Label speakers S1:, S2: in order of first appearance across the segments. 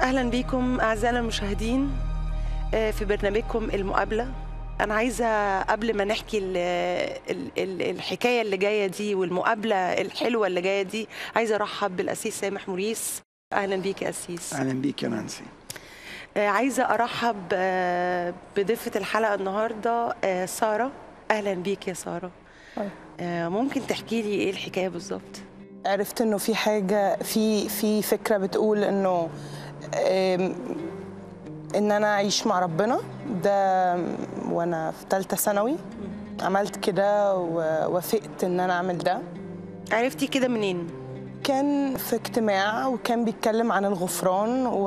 S1: اهلا بيكم اعزائنا المشاهدين آه، في برنامجكم المقابله انا عايزه قبل ما نحكي ال ال ال الحكايه اللي جايه دي والمقابله الحلوه اللي جايه دي عايزه ارحب بالاسيس سامح موريس اهلا بيك يا اسيس
S2: اهلا بيك يا نانسي
S1: آه، عايزه ارحب آه، بضيفه الحلقه النهارده آه، ساره اهلا بيك يا ساره آه، ممكن تحكي لي ايه الحكايه بالظبط
S3: عرفت انه في حاجه في في فكره بتقول انه آم، ان انا اعيش مع ربنا ده وانا في ثالثه ثانوي عملت كده ووافقت ان انا اعمل ده
S1: عرفتي كده منين
S3: كان في اجتماع وكان بيتكلم عن الغفران و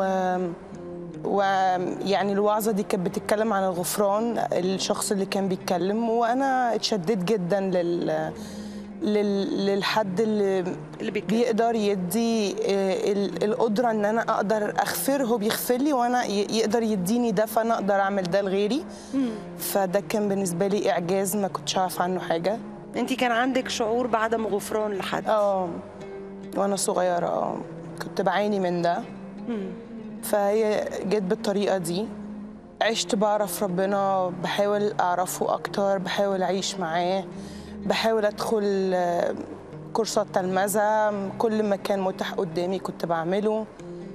S3: ويعني الوعظه دي كانت بتتكلم عن الغفران الشخص اللي كان بيتكلم وانا اتشددت جدا لل لل... للحد اللي
S1: اللي بيتكلم.
S3: بيقدر يدي آه، ال- القدره ان انا اقدر اغفر هو بيغفر لي وانا ي- يقدر يديني ده فانا اقدر اعمل ده لغيري فده كان بالنسبه لي اعجاز ما كنتش اعرف عنه حاجه
S1: انت كان عندك شعور بعدم غفران لحد
S3: اه وانا صغيره اه كنت بعاني من ده
S1: مم.
S3: فهي جت بالطريقه دي عشت بعرف ربنا بحاول اعرفه اكتر بحاول اعيش معاه بحاول ادخل آه، كورسات تلمذه كل ما كان متاح قدامي كنت بعمله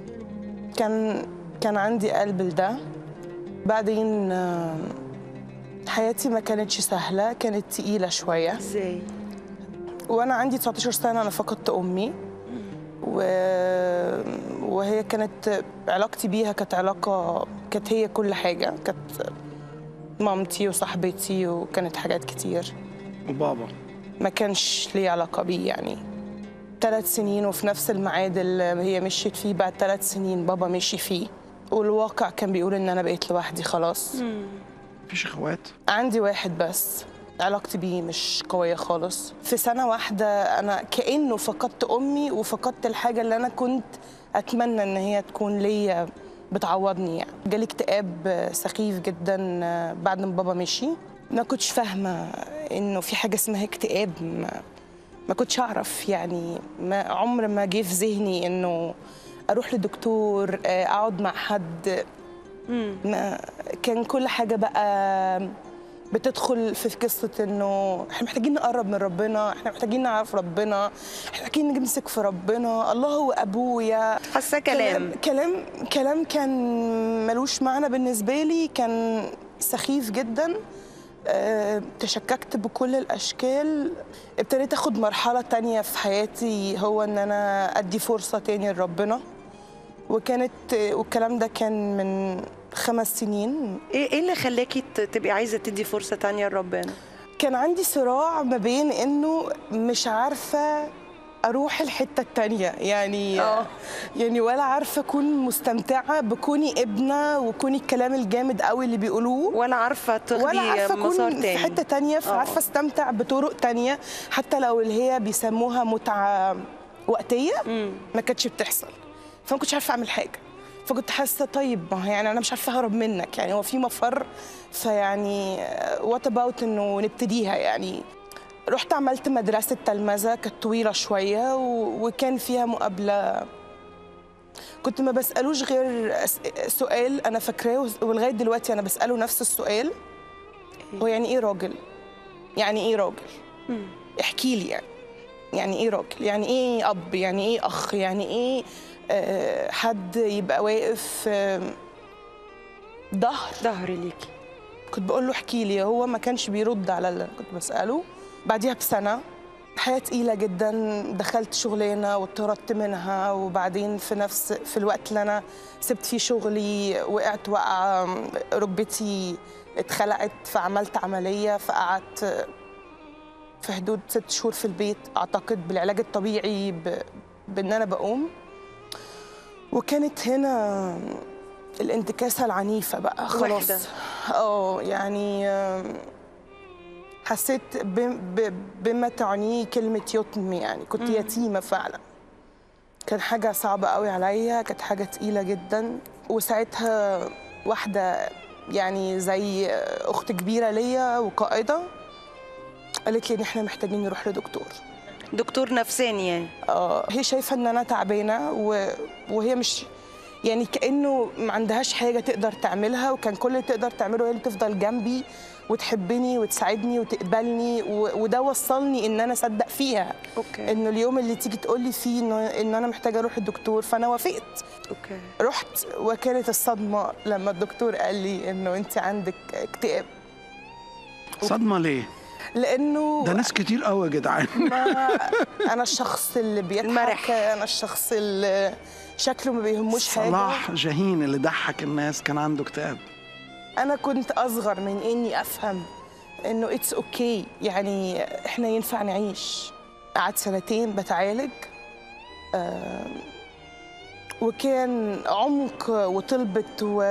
S3: كان كان عندي قلب لده بعدين آه، حياتي ما كانتش سهله كانت تقيله شويه
S1: ازاي
S3: وانا عندي 19 سنه انا فقدت امي و... وهي كانت علاقتي بيها كانت علاقه كانت هي كل حاجه كانت مامتي وصاحبتي وكانت حاجات كتير
S2: وبابا
S3: ما كانش لي علاقه بيه يعني ثلاث سنين وفي نفس الميعاد اللي هي مشيت فيه بعد ثلاث سنين بابا مشي فيه والواقع كان بيقول ان انا بقيت لوحدي خلاص
S2: مفيش اخوات
S3: عندي واحد بس علاقتي بيه مش قوية خالص في سنة واحدة أنا كأنه فقدت أمي وفقدت الحاجة اللي أنا كنت أتمنى إن هي تكون ليا بتعوضني يعني جالي اكتئاب سخيف جدا بعد ما بابا مشي ما كنتش فاهمة إنه في حاجة اسمها اكتئاب ما, ما كنتش أعرف يعني ما عمر ما جه في ذهني إنه أروح لدكتور أقعد مع حد ما كان كل حاجة بقى بتدخل في قصة انه احنا محتاجين نقرب من ربنا احنا محتاجين نعرف ربنا احنا محتاجين نمسك في ربنا الله هو ابويا
S1: حاسه كلام
S3: كلام كلام كان ملوش معنى بالنسبة لي كان سخيف جدا آه، تشككت بكل الأشكال ابتديت أخد مرحلة تانية في حياتي هو إن أنا أدي فرصة تاني لربنا وكانت والكلام ده كان من خمس سنين
S1: ايه ايه اللي خلاكي ت- تبقي عايزه تدي فرصه تانية لربنا
S3: كان عندي صراع ما بين انه مش عارفه اروح الحته التانية يعني
S1: آه.
S3: يعني ولا عارفه اكون مستمتعه بكوني ابنه وكوني الكلام الجامد قوي اللي بيقولوه
S1: ولا عارفه تاخدي
S3: ولا عارفه
S1: مسار
S3: اكون
S1: تاني
S3: في حته تانية
S1: آه.
S3: فعارفه استمتع بطرق تانية حتى لو اللي هي بيسموها متعه وقتيه
S1: مم.
S3: ما كانتش بتحصل فما كنتش عارفه اعمل حاجه فكنت حاسه طيب ما هو يعني انا مش عارفه اهرب منك يعني هو في مفر فيعني وات اباوت انه نبتديها يعني رحت عملت مدرسه تلمذه كانت طويله شويه و... وكان فيها مقابله كنت ما بسالوش غير أس- سؤال انا فاكراه ولغايه دلوقتي انا بساله نفس السؤال هو يعني ايه راجل يعني ايه راجل
S1: مم.
S3: احكي لي يعني يعني ايه راجل يعني ايه اب يعني ايه اخ يعني ايه آه، حد يبقى واقف آه، ظهر
S1: ظهري ليكي
S3: كنت بقول له احكي لي هو ما كانش بيرد على اللي كنت بساله بعديها بسنه حياه تقيله جدا دخلت شغلانه واتطردت منها وبعدين في نفس في الوقت اللي انا سبت فيه شغلي وقعت وقعه ركبتي اتخلعت فعملت عمليه فقعدت في حدود ست شهور في البيت اعتقد بالعلاج الطبيعي ب... بان انا بقوم وكانت هنا الانتكاسه العنيفه بقى خلاص
S1: وحدة.
S3: اه يعني آم، حسيت ب... ب... بما تعنيه كلمه يتم يعني كنت يتيمه فعلا كان حاجه صعبه قوي عليا كانت حاجه تقيله جدا وساعتها واحده يعني زي اخت كبيره ليا وقائده قالت لي ان احنا محتاجين نروح لدكتور
S1: دكتور نفساني يعني
S3: آه، هي شايفه ان انا تعبانه و... وهي مش يعني كانه ما عندهاش حاجه تقدر تعملها وكان كل اللي تقدر تعمله هي اللي تفضل جنبي وتحبني وتساعدني وتقبلني و- وده وصلني ان انا اصدق فيها
S1: اوكي
S3: انه اليوم اللي تيجي تقول لي فيه انه ان انا محتاجه اروح الدكتور فانا وافقت
S1: اوكي
S3: رحت وكانت الصدمه لما الدكتور قال لي انه انت عندك اكتئاب
S2: صدمه ليه
S3: لانه
S2: ده ناس كتير قوي يا جدعان
S3: ما انا الشخص اللي بيضحك
S1: المرح.
S3: انا الشخص اللي شكله ما بيهموش حاجه
S2: صلاح جاهين اللي ضحك الناس كان عنده اكتئاب
S3: انا كنت اصغر من اني افهم انه اتس اوكي يعني احنا ينفع نعيش قعدت سنتين بتعالج آم، وكان عمق وطلبت و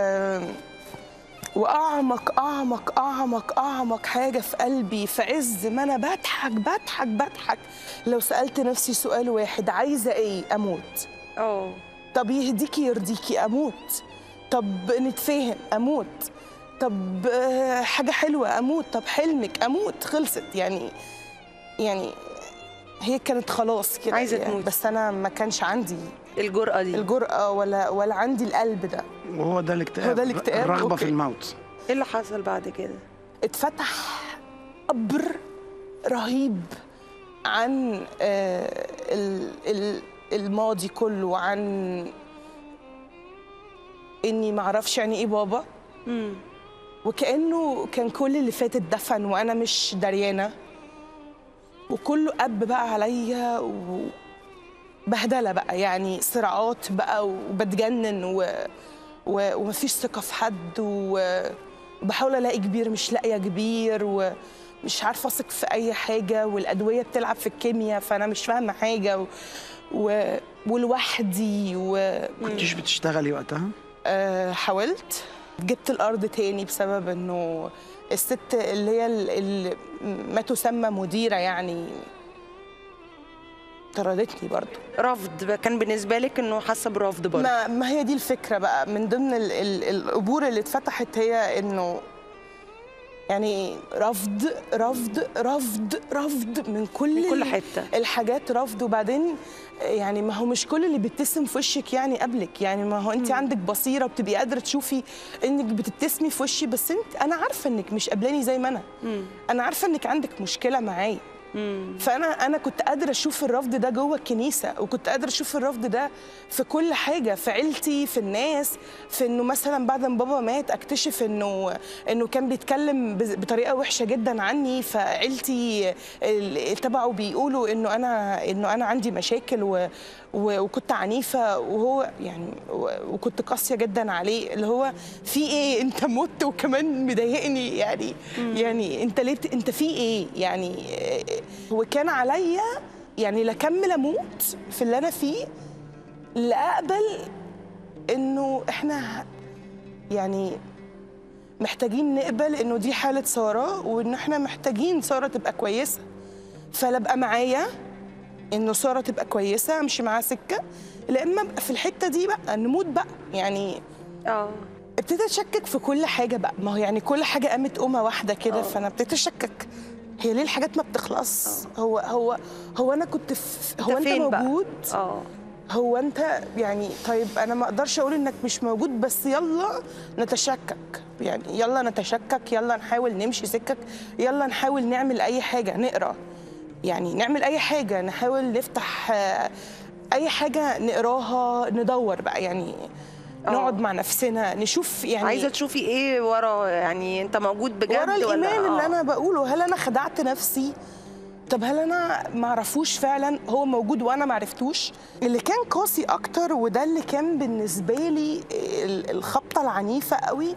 S3: واعمق اعمق اعمق اعمق حاجه في قلبي في عز ما انا بضحك بضحك بضحك لو سالت نفسي سؤال واحد عايزه ايه اموت
S1: اه
S3: طب يهديكي يرضيكي اموت طب نتفاهم اموت طب آه، حاجه حلوه اموت طب حلمك اموت خلصت يعني يعني هي كانت خلاص كده
S1: عايزة
S3: يعني
S1: تموت.
S3: بس انا ما كانش عندي
S1: الجرأة دي
S3: الجرأة ولا ولا عندي القلب ده
S2: وهو ده الاكتئاب
S3: هو ده الاكتئاب،
S2: الرغبه
S3: أوكي.
S2: في الموت
S1: ايه اللي حصل بعد كده
S3: اتفتح قبر رهيب عن آه، ال- ال- الماضي كله عن اني معرفش يعني ايه بابا
S1: امم
S3: وكانه كان كل اللي فات اتدفن وانا مش دريانه وكله اب بقى عليا وبهدله بقى يعني صراعات بقى وبتجنن و... و... ومفيش ثقه في حد و... وبحاول الاقي كبير مش لاقيه كبير ومش عارفه اثق في اي حاجه والادويه بتلعب في الكيمياء فانا مش فاهمه حاجه و... و... ولوحدي و...
S2: كنتيش بتشتغلي وقتها
S3: آه، حاولت جبت الارض تاني بسبب انه الست اللي هي ال- اللي ما تسمى مديره يعني طردتني برضو
S1: رفض بقى كان بالنسبة لك انه حاسة برفض برضه
S3: ما, ما هي دي الفكره بقى من ضمن ال- ال- القبور اللي اتفتحت هي انه يعني رفض رفض رفض رفض من كل
S1: من كل
S3: ال-
S1: حتة
S3: الحاجات رفض وبعدين يعني ما هو مش كل اللي بيبتسم في وشك يعني قبلك يعني ما هو انت عندك بصيره وبتبقي قادره تشوفي انك بتبتسمي في وشي بس انت انا عارفه انك مش قبلاني زي ما انا
S1: مم.
S3: انا عارفه انك عندك مشكله معايا
S1: مم.
S3: فانا انا كنت قادره اشوف الرفض ده جوه الكنيسه وكنت قادره اشوف الرفض ده في كل حاجه في عيلتي في الناس في انه مثلا بعد ما بابا مات اكتشف انه انه كان بيتكلم بز- بطريقه وحشه جدا عني فعيلتي ال- تبعه بيقولوا انه انا انه انا عندي مشاكل و و- وكنت عنيفه وهو يعني و- وكنت قاسيه جدا عليه اللي هو في ايه انت مت وكمان مضايقني يعني يعني انت ليه بت- انت في ايه يعني آه، هو كان عليا يعني لا اكمل اموت في اللي انا فيه لا اقبل انه احنا يعني محتاجين نقبل انه دي حاله ساره وان احنا محتاجين ساره تبقى كويسه فلا ابقى معايا انه ساره تبقى كويسه امشي معاها سكه لا اما ابقى في الحته دي بقى نموت بقى يعني
S1: اه
S3: ابتديت اشكك في كل حاجه بقى ما هو يعني كل حاجه قامت قومه واحده كده
S1: آه.
S3: فانا ابتديت اشكك هي ليه الحاجات ما بتخلص هو هو هو انا كنت في هو انت
S1: فين بقى؟
S3: موجود
S1: اه
S3: هو انت يعني طيب انا ما اقدرش اقول انك مش موجود بس يلا نتشكك يعني يلا نتشكك يلا نحاول نمشي سكك يلا نحاول نعمل اي حاجه نقرا يعني نعمل اي حاجه نحاول نفتح آه، اي حاجه نقراها ندور بقى يعني
S1: آه.
S3: نقعد مع نفسنا نشوف يعني
S1: عايزة تشوفي ايه ورا يعني انت موجود بجد
S3: ورا
S1: ولا
S3: الايمان اللي
S1: آه.
S3: انا بقوله هل انا خدعت نفسي طب هل انا ما اعرفوش فعلا هو موجود وانا ما عرفتوش اللي كان قاسي اكتر وده اللي كان بالنسبه لي ال- الخبطه العنيفه قوي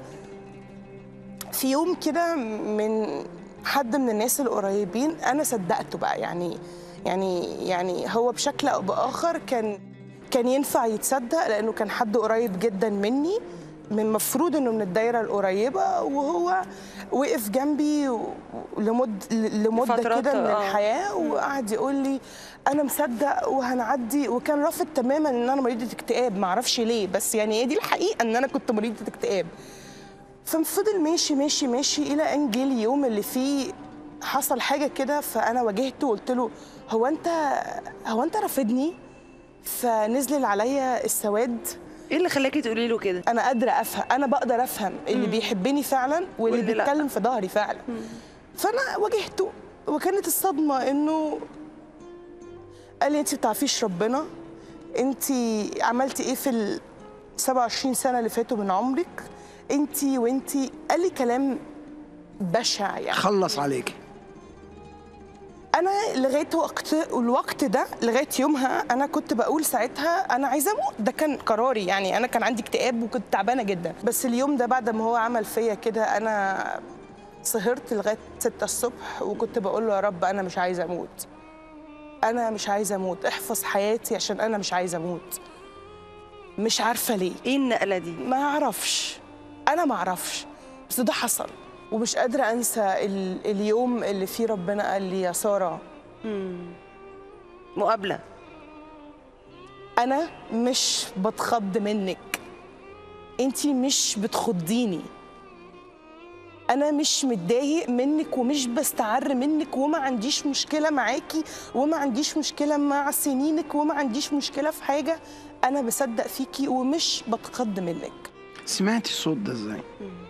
S3: في يوم كده من حد من الناس القريبين انا صدقته بقى يعني يعني يعني هو بشكل او باخر كان كان ينفع يتصدق لانه كان حد قريب جدا مني من المفروض انه من الدايره القريبه وهو وقف جنبي و- لمد لمده
S1: لفترات،
S3: كده من
S1: آه.
S3: الحياه وقعد يقول لي انا مصدق وهنعدي وكان رافض تماما ان انا مريضه اكتئاب معرفش ليه بس يعني هي دي الحقيقه ان انا كنت مريضه اكتئاب ففضل ماشي ماشي ماشي الى ان جه اليوم اللي فيه حصل حاجه كده فانا واجهته وقلت له هو انت هو انت رافضني فنزل عليا السواد
S1: ايه اللي خلاكي تقولي له كده
S3: انا قادره افهم انا بقدر افهم اللي بيحبني فعلا واللي
S1: واللي لأ.
S3: بيتكلم في ظهري فعلا فانا واجهته وكانت الصدمه انه قال لي انت بتعرفيش ربنا انت عملتي ايه في ال 27 سنه اللي فاتوا من عمرك انت وانت قال لي كلام بشع يعني
S2: خلص عليكي
S3: انا لغايه وقت الوقت ده لغايه يومها انا كنت بقول ساعتها انا عايزه اموت ده كان قراري يعني انا كان عندي اكتئاب وكنت تعبانه جدا بس اليوم ده بعد ما هو عمل فيا كده انا سهرت لغايه 6 الصبح وكنت بقول له يا رب انا مش عايزه اموت انا مش عايزه اموت احفظ حياتي عشان انا مش عايزه اموت مش عارفه ليه
S1: ايه النقله دي
S3: ما اعرفش انا ما اعرفش بس ده حصل ومش قادره انسى ال... اليوم اللي فيه ربنا قال لي يا ساره
S1: مقابله
S3: انا مش بتخض منك انتي مش بتخضيني انا مش متضايق منك ومش بستعر منك وما عنديش مشكله معاكي وما عنديش مشكله مع سنينك وما عنديش مشكله في حاجه انا بصدق فيكي ومش بتخض منك
S2: سمعتي الصوت ده ازاي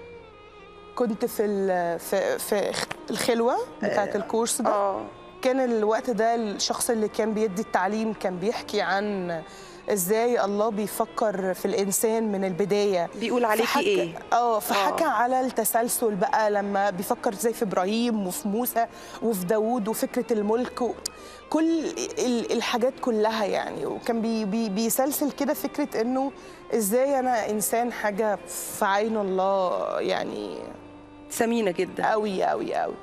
S3: كنت في ال- في في الخلوه بتاعت الكورس ده
S1: اه
S3: كان الوقت ده الشخص اللي كان بيدي التعليم كان بيحكي عن ازاي الله بيفكر في الانسان من البدايه
S1: بيقول عليكي
S3: فحكى-
S1: ايه
S3: اه فحكى
S1: آه.
S3: على التسلسل بقى لما بيفكر ازاي في ابراهيم وفي موسى وفي داوود وفكره الملك و... كل ال- الحاجات كلها يعني وكان بي بي بيسلسل كده فكره انه ازاي انا انسان حاجه في عين الله يعني
S1: ثمينه جدا
S3: قوي قوي قوي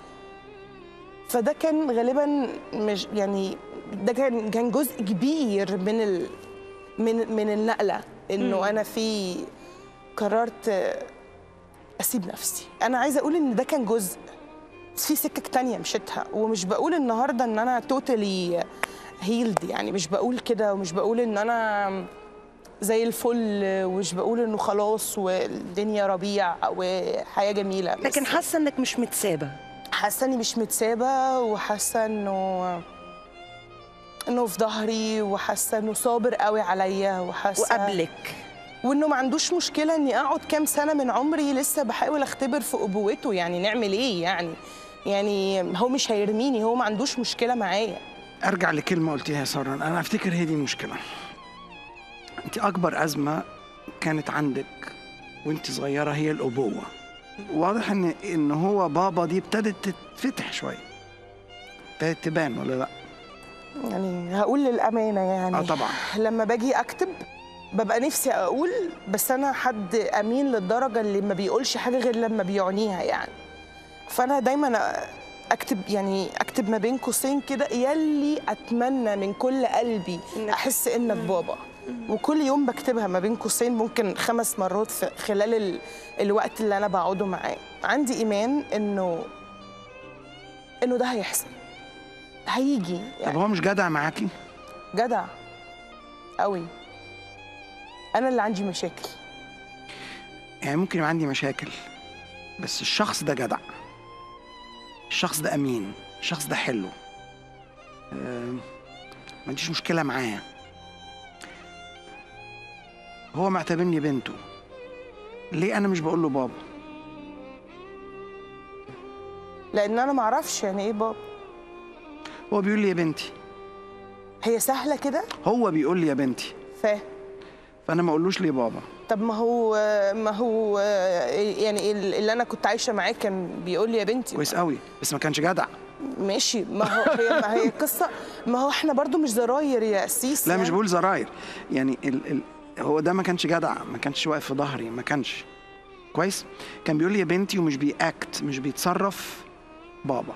S3: فده كان غالبا مش يعني ده كان كان جزء كبير من ال من من النقله انه انا في قررت اسيب نفسي انا عايزه اقول ان ده كان جزء بس في سكك تانية مشيتها ومش بقول النهارده ان انا توتالي هيلد يعني مش بقول كده ومش بقول ان انا زي الفل ومش بقول انه خلاص والدنيا ربيع وحياه جميله بس
S1: لكن حاسه انك مش متسابه
S3: حاسه اني مش متسابه وحاسه انه انه في ظهري وحاسه انه صابر قوي عليا وحاسه
S1: وقبلك
S3: وانه ما عندوش مشكله اني اقعد كام سنه من عمري لسه بحاول اختبر في ابوته يعني نعمل ايه يعني يعني هو مش هيرميني هو ما عندوش مشكله معايا
S2: ارجع لكلمه قلتيها يا ساره انا افتكر هي دي المشكله انت اكبر ازمه كانت عندك وانت صغيره هي الابوه واضح ان ان هو بابا دي ابتدت تتفتح شويه ابتدت تبان ولا لا
S3: يعني هقول للامانه يعني
S2: اه طبعا
S3: لما باجي اكتب ببقى نفسي اقول بس انا حد امين للدرجه اللي ما بيقولش حاجه غير لما بيعنيها يعني فانا دايما اكتب يعني اكتب ما بين قوسين كده يلي اتمنى من كل قلبي
S1: إنك-
S3: احس انك بابا وكل يوم بكتبها ما بين قوسين ممكن خمس مرات في خلال ال... الوقت اللي انا بقعده معاه عندي ايمان انه انه ده هيحصل هيجي
S2: طب
S3: يعني
S2: هو مش جدع معاكي
S3: جدع قوي انا اللي عندي مشاكل
S2: يعني ممكن يبقى عندي مشاكل بس الشخص ده جدع الشخص ده امين الشخص ده حلو آه، ما عنديش مشكله معاه هو معتبرني بنته ليه انا مش بقول له بابا
S3: لان انا ما اعرفش يعني ايه بابا
S2: هو بيقول لي يا بنتي
S3: هي سهله كده
S2: هو بيقول لي يا بنتي
S3: فاهم
S2: فانا ما اقولوش ليه بابا
S3: طب ما هو ما هو يعني اللي انا كنت عايشه معاه كان بيقول لي يا بنتي
S2: كويس قوي بس ما كانش جدع
S3: ماشي ما هو هي ما هي قصه ما هو احنا برضو مش زراير يا قسيس
S2: لا
S3: يعني.
S2: مش بقول زراير يعني ال ال هو ده ما كانش جدع ما كانش واقف في ظهري ما كانش كويس كان بيقول لي يا بنتي ومش بيأكت مش بيتصرف بابا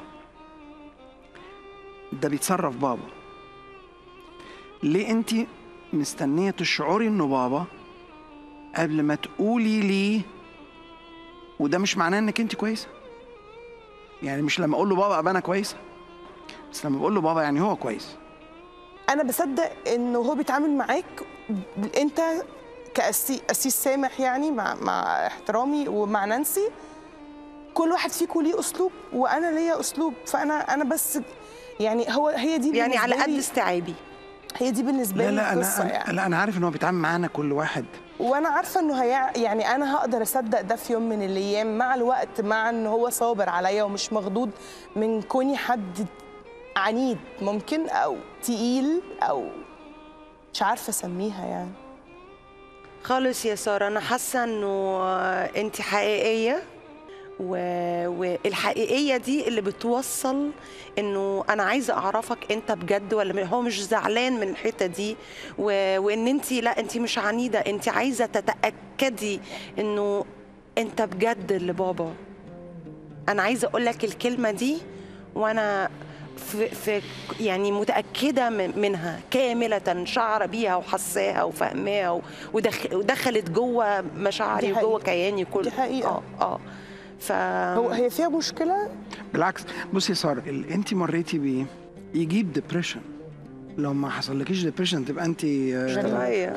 S2: ده بيتصرف بابا ليه انت مستنيه تشعري انه بابا قبل ما تقولي ليه وده مش معناه انك انت كويسه يعني مش لما اقول له بابا ابقى انا كويسه بس لما بقول له بابا يعني هو كويس
S3: انا بصدق انه هو بيتعامل معاك انت كأسيس سامح يعني مع مع احترامي ومع نانسي كل واحد فيكم ليه اسلوب وانا ليا اسلوب فانا انا بس يعني هو هي دي
S1: يعني على
S3: بالنسبة
S1: قد
S3: لي-
S1: استيعابي
S3: هي دي بالنسبه
S2: لا
S3: لي
S2: لا
S3: القصه
S2: انا
S3: يعني
S2: لا انا عارف ان هو بيتعامل معانا كل واحد
S3: وانا عارفه انه هيع... يعني انا هقدر اصدق ده في يوم من الايام مع الوقت مع ان هو صابر عليا ومش مخضوض من كوني حد عنيد ممكن او تقيل او مش عارفه اسميها يعني
S1: خالص يا ساره انا حاسه انه انت حقيقيه و... والحقيقيه دي اللي بتوصل انه انا عايزه اعرفك انت بجد ولا م- هو مش زعلان من الحته دي و... وان انت لا انت مش عنيده انت عايزه تتاكدي انه انت بجد اللي بابا انا عايزه اقول لك الكلمه دي وانا في, في يعني متاكده من- منها كامله شعر بيها وحساها وفهماها و- ودخ ودخلت جوه مشاعري
S3: دي حقيقة.
S1: وجوه كياني كله
S3: دي حقيقة.
S1: اه اه ف
S3: هو هي فيها مشكله
S2: بالعكس بصي يا ساره اللي انت مريتي بيه يجيب ديبريشن لو ما حصلكيش ديبريشن تبقى انت
S1: طبيعية.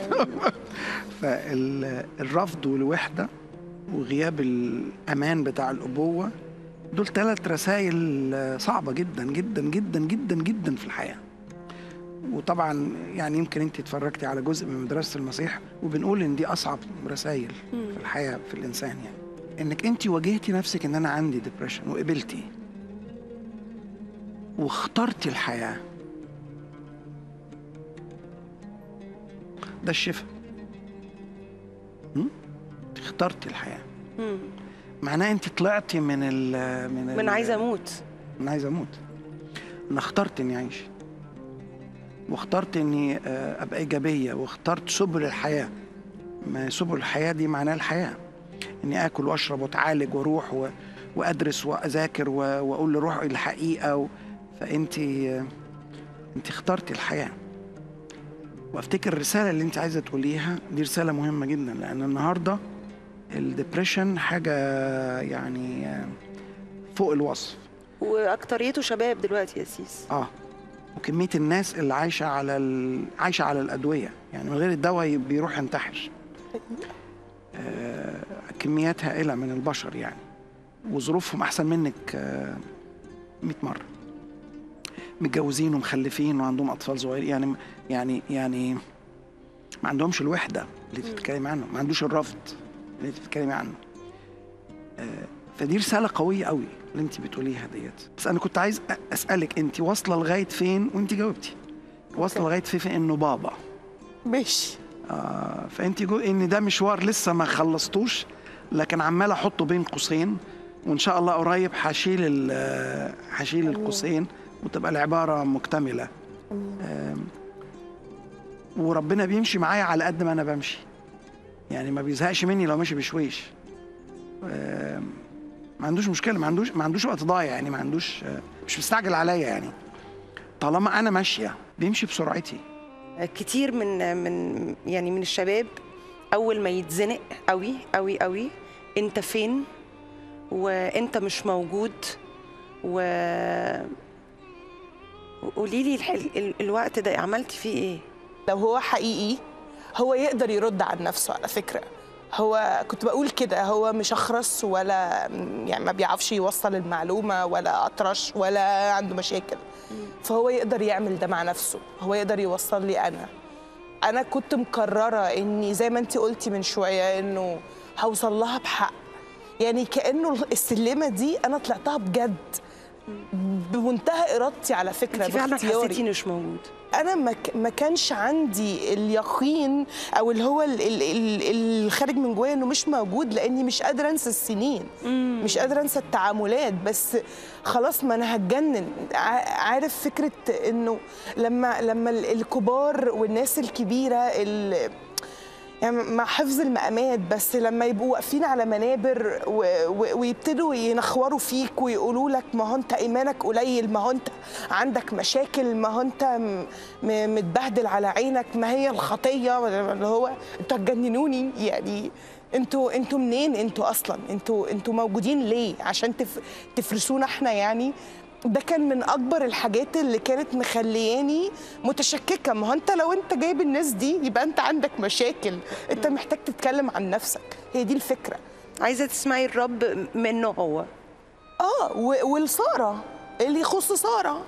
S2: فالرفض والوحده وغياب الامان بتاع الابوه دول ثلاث رسائل صعبه جدا جدا جدا جدا جدا في الحياه وطبعا يعني يمكن انت اتفرجتي على جزء من مدرسه المسيح وبنقول ان دي اصعب رسائل في الحياه في الانسان يعني انك انت واجهتي نفسك ان انا عندي ديبريشن وقبلتي واخترتي الحياه ده الشفاء م? اخترتي الحياه
S1: مم.
S2: معناه انت طلعتي من ال من
S1: من
S2: ال-
S1: عايزه اموت
S2: انا عايز اموت انا اخترت اني اعيش واخترت اني آه، ابقى ايجابيه واخترت سبل الحياه ما سبل الحياه دي معناها الحياه اني اكل واشرب واتعالج واروح و... وادرس واذاكر و... واقول لروحي الحقيقه و... فانت آه، انت اخترتي الحياه وافتكر الرساله اللي انت عايزه تقوليها دي رساله مهمه جدا لان النهارده الدبريشن حاجه يعني آه، فوق الوصف
S1: واكتريته شباب دلوقتي يا سيس
S2: اه وكميه الناس اللي عايشه على ال... عايشه على الادويه يعني من غير الدواء ي- بيروح ينتحر آه كميات هائله من البشر يعني وظروفهم احسن منك آه 100 مره متجوزين ومخلفين وعندهم اطفال صغيرين يعني يعني يعني ما عندهمش الوحده اللي انت بتتكلمي عنه ما عندوش الرفض اللي انت بتتكلمي عنه آه، فدي رساله قويه قوي اللي انت بتقوليها ديت بس انا كنت عايز أ- اسالك انت واصله لغايه فين وانت جاوبتي واصله
S3: أوكي.
S2: لغايه فين في انه بابا
S3: ماشي
S2: آه فانت جو ان ده مشوار لسه ما خلصتوش لكن عمال احطه بين قوسين وان شاء الله قريب هشيل ال- هشيل
S3: أمين.
S2: القوسين وتبقى العباره مكتمله آم، وربنا بيمشي معايا على قد ما انا بمشي يعني ما بيزهقش مني لو ماشي بشويش آم، ما عندوش مشكله ما عندوش ما عندوش وقت ضايع يعني ما عندوش آه، مش مستعجل عليا يعني طالما انا ماشيه بيمشي بسرعتي
S1: كتير من من يعني من الشباب اول ما يتزنق قوي قوي قوي انت فين وانت مش موجود و قولي لي الح- ال- الوقت ده عملتي فيه ايه
S3: لو هو حقيقي هو يقدر يرد عن نفسه على فكرة هو كنت بقول كده هو مش أخرس ولا يعني ما بيعرفش يوصل المعلومة ولا أطرش ولا عنده مشاكل فهو يقدر يعمل ده مع نفسه هو يقدر يوصل لي أنا أنا كنت مقررة إني زي ما أنت قلتي من شوية إنه هوصل لها بحق يعني كأنه السلمة دي أنا طلعتها بجد بمنتهى إرادتي على فكرة
S1: انت فعلا
S3: باختياري.
S1: حسيتي انه مش موجود
S3: انا ما ك- ما كانش عندي اليقين او اللي هو ال- ال- ال- الخارج من جوايا انه مش موجود لاني مش قادره انسى السنين مش قادره انسى التعاملات بس خلاص ما انا هتجنن ع- عارف فكره انه لما لما ال- الكبار والناس الكبيره ال- يعني مع حفظ المقامات بس لما يبقوا واقفين على منابر و... و... ويبتدوا ينخوروا فيك ويقولوا لك ما هو انت ايمانك قليل ما هو انت عندك مشاكل ما هو انت م... م... متبهدل على عينك ما هي الخطيه اللي هو انتوا هتجننوني يعني انتوا انتوا منين انتوا اصلا انتوا انتوا موجودين ليه عشان تف... تفرسونا احنا يعني ده كان من اكبر الحاجات اللي كانت مخلياني متشككه ما هو انت لو انت جايب الناس دي يبقى انت عندك مشاكل انت محتاج تتكلم عن نفسك هي دي الفكره
S1: عايزه تسمعي الرب منه هو
S3: اه و- والساره اللي يخص ساره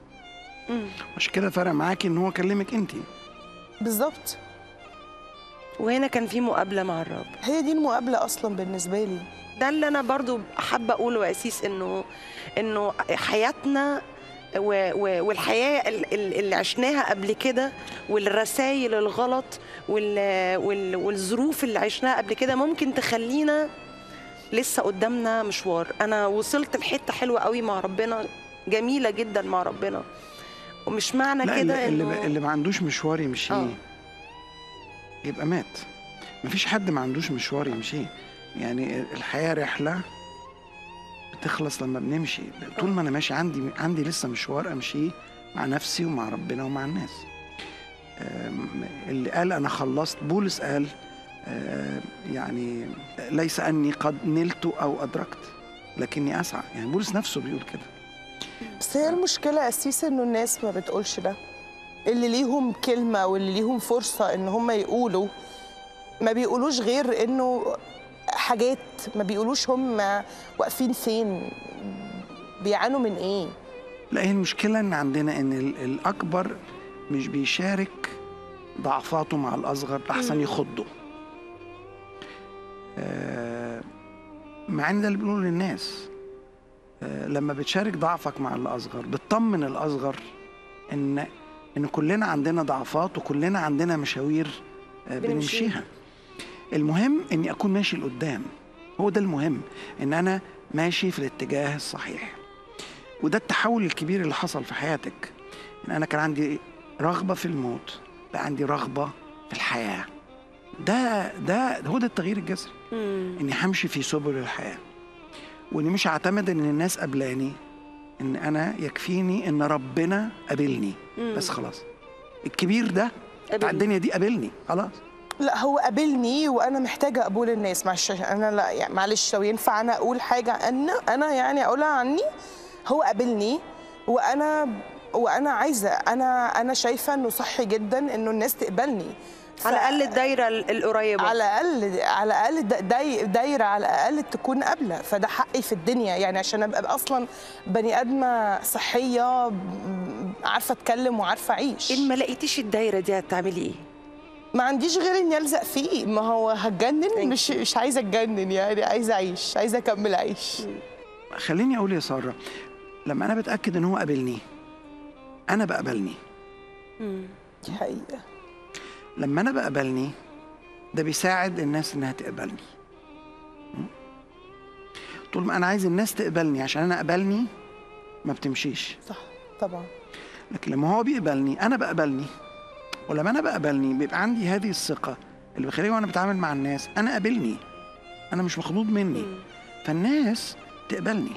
S2: عشان كده فرق معاكي ان هو كلمك انت
S3: بالظبط
S1: وهنا كان في مقابله مع الرب
S3: هي دي المقابله اصلا بالنسبه لي
S1: ده اللي انا برضو حابه اقوله يا اسيس انه انه حياتنا و- و- والحياه ال- ال- اللي عشناها قبل كده والرسائل الغلط وال- وال- والظروف اللي عشناها قبل كده ممكن تخلينا لسه قدامنا مشوار انا وصلت لحته حلوه قوي مع ربنا جميله جدا مع ربنا ومش معنى
S2: لا
S1: كده
S2: اللي, اللي,
S1: انه
S2: اللي ما عندوش مشوار يمشيه
S1: آه.
S2: يبقى مات مفيش حد ما عندوش مشوار يمشيه يعني الحياة رحلة بتخلص لما بنمشي طول ما انا ماشي عندي عندي لسه مشوار امشيه مع نفسي ومع ربنا ومع الناس أم، اللي قال انا خلصت بولس قال أم، يعني ليس اني قد نلت او ادركت لكني اسعى يعني بولس نفسه بيقول كده
S3: بس هي المشكله اسيس انه الناس ما بتقولش ده اللي ليهم كلمه واللي ليهم فرصه ان هم يقولوا ما بيقولوش غير انه حاجات ما بيقولوش هم واقفين فين بيعانوا من ايه
S2: لا هي المشكلة إن عندنا إن ال- الأكبر مش بيشارك ضعفاته مع الأصغر لحسن يخضه. آه، مع إن ده اللي بنقوله للناس آه، لما بتشارك ضعفك مع الأصغر بتطمن الأصغر إن إن كلنا عندنا ضعفات وكلنا عندنا مشاوير آه،
S1: بنمشيها.
S2: بنمشيها. المهم إني أكون ماشي لقدام. هو ده المهم إن أنا ماشي في الاتجاه الصحيح. وده التحول الكبير اللي حصل في حياتك ان انا كان عندي رغبه في الموت بقى عندي رغبه في الحياه ده ده هو ده التغيير الجذري
S1: مم.
S2: اني همشي في سبل الحياه واني مش هعتمد ان الناس قبلاني ان انا يكفيني ان ربنا قابلني
S1: مم.
S2: بس خلاص الكبير ده بتاع
S1: قابلني.
S2: الدنيا دي قابلني خلاص
S3: لا هو قابلني وانا محتاجه قبول الناس معلش انا لا يعني معلش لو ينفع انا اقول حاجه انا انا يعني اقولها عني هو قابلني وانا وانا عايزه انا انا شايفه انه صح جدا انه الناس تقبلني ف-
S1: على الاقل الدايره ال- القريبه
S3: على الاقل على الاقل دا- داي- دايره على الاقل تكون قابله فده حقي في الدنيا يعني عشان ابقى اصلا بني ادمه صحيه ب- عارفه اتكلم وعارفه اعيش
S1: ان ما لقيتيش الدايره دي هتعملي ايه
S3: ما عنديش غير اني الزق فيه ما هو هتجنن
S1: Thank
S3: مش مش عايزه اتجنن يعني عايزه اعيش عايزه اكمل اعيش
S2: خليني اقول يا ساره لما انا بتاكد ان هو قابلني انا بقبلني
S3: دي حقيقه
S2: لما انا بقبلني ده بيساعد الناس انها تقبلني م? طول ما انا عايز الناس تقبلني عشان انا اقبلني ما بتمشيش
S3: صح طبعا
S2: لكن لما هو بيقبلني انا بقبلني ولما انا بقبلني بيبقى عندي هذه الثقه اللي بخليني وانا بتعامل مع الناس انا قابلني انا مش مخضوض مني فالناس تقبلني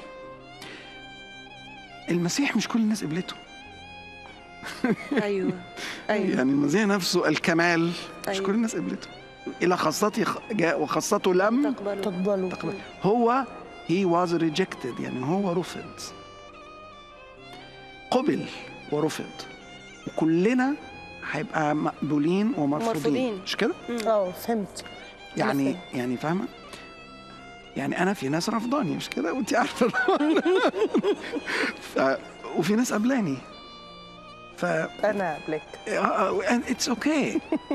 S2: المسيح مش كل الناس قبلته
S1: ايوه ايوه
S2: يعني المسيح نفسه الكمال مش
S1: أيوة.
S2: كل الناس قبلته الى خاصتي خ- جاء وخاصته لم
S1: تقبلوا
S3: تقبلوا
S2: تقبل هو he was rejected يعني هو رفض قبل ورفض وكلنا هيبقى مقبولين ومرفوضين
S1: مرفوضين.
S2: مش كده؟
S3: اه فهمت
S2: يعني
S3: مفهوم.
S2: يعني فاهمه؟ يعني انا في ناس رفضاني مش كده وانت عارفه ف... وفي ناس قبلاني ف
S3: انا قبلك
S2: اتس اوكي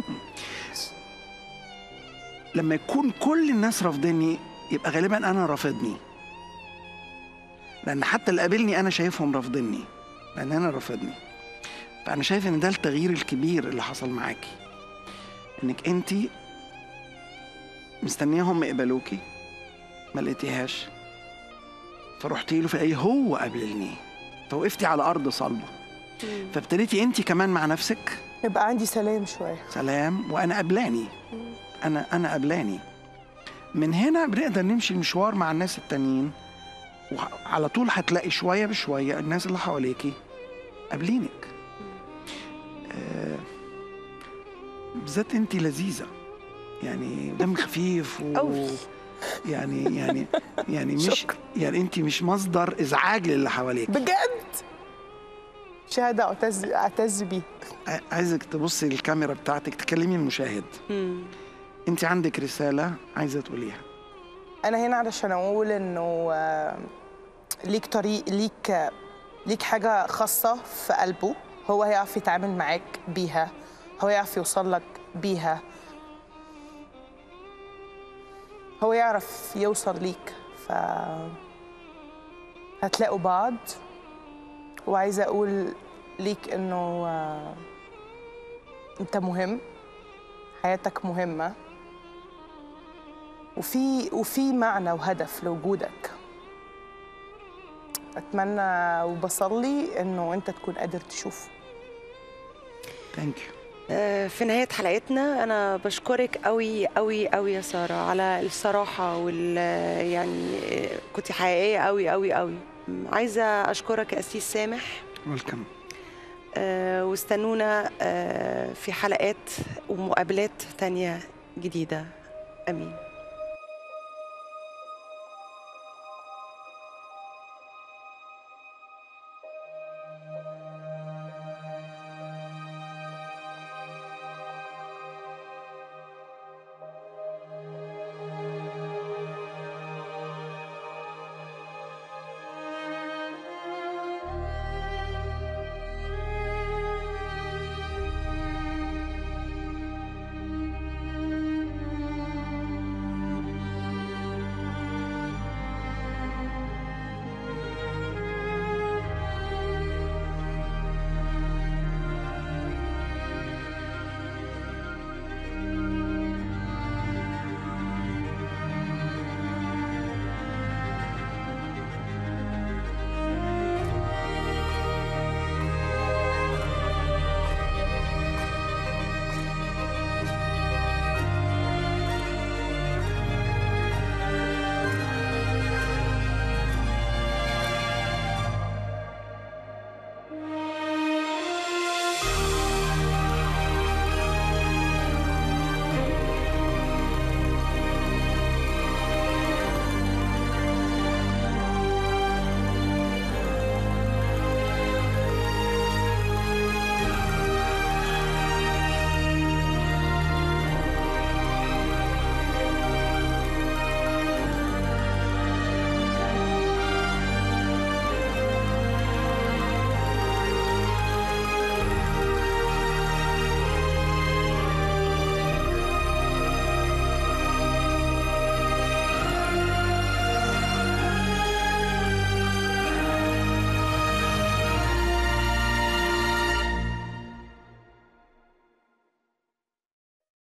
S2: لما يكون كل الناس رافضيني يبقى غالبا انا رافضني لان حتى اللي قابلني انا شايفهم رافضيني لان انا رافضني فانا شايف ان ده التغيير الكبير اللي حصل معاكي انك انت مستنياهم يقبلوكي ما لقيتيهاش فرحتي له في اي هو قابلني فوقفتي على ارض صلبه فابتديتي انت كمان مع نفسك
S3: يبقى عندي سلام شويه
S2: سلام وانا قبلاني انا انا قبلاني من هنا بنقدر نمشي المشوار مع الناس التانيين وعلى طول هتلاقي شويه بشويه الناس اللي حواليكي قابلينك آه، بالذات انت لذيذه يعني دم خفيف و
S1: أوي.
S2: يعني يعني يعني مش
S3: شكرا.
S2: يعني انت مش مصدر ازعاج للي حواليك
S3: بجد شهاده اعتز اعتز بيه
S2: ع- عايزك تبصي للكاميرا بتاعتك تكلمي المشاهد
S1: مم.
S2: انت عندك رساله عايزه تقوليها
S3: انا هنا علشان اقول انه آه، ليك طريق ليك آه، ليك حاجه خاصه في قلبه هو هيعرف يتعامل معاك بيها هو يعرف يوصل لك بيها هو يعرف يوصل ليك ف هتلاقوا بعض وعايزة أقول ليك إنه آه، أنت مهم حياتك مهمة وفي وفي معنى وهدف لوجودك أتمنى وبصلي إنه أنت تكون قادر تشوفه
S2: ثانك يو
S1: آه، في نهاية حلقتنا أنا بشكرك قوي قوي قوي يا سارة على الصراحة وال يعني آه، كنت حقيقية قوي قوي قوي م، عايزة أشكرك يا أسيس سامح
S2: ويلكم
S1: آه، واستنونا آه، في حلقات ومقابلات تانية جديدة أمين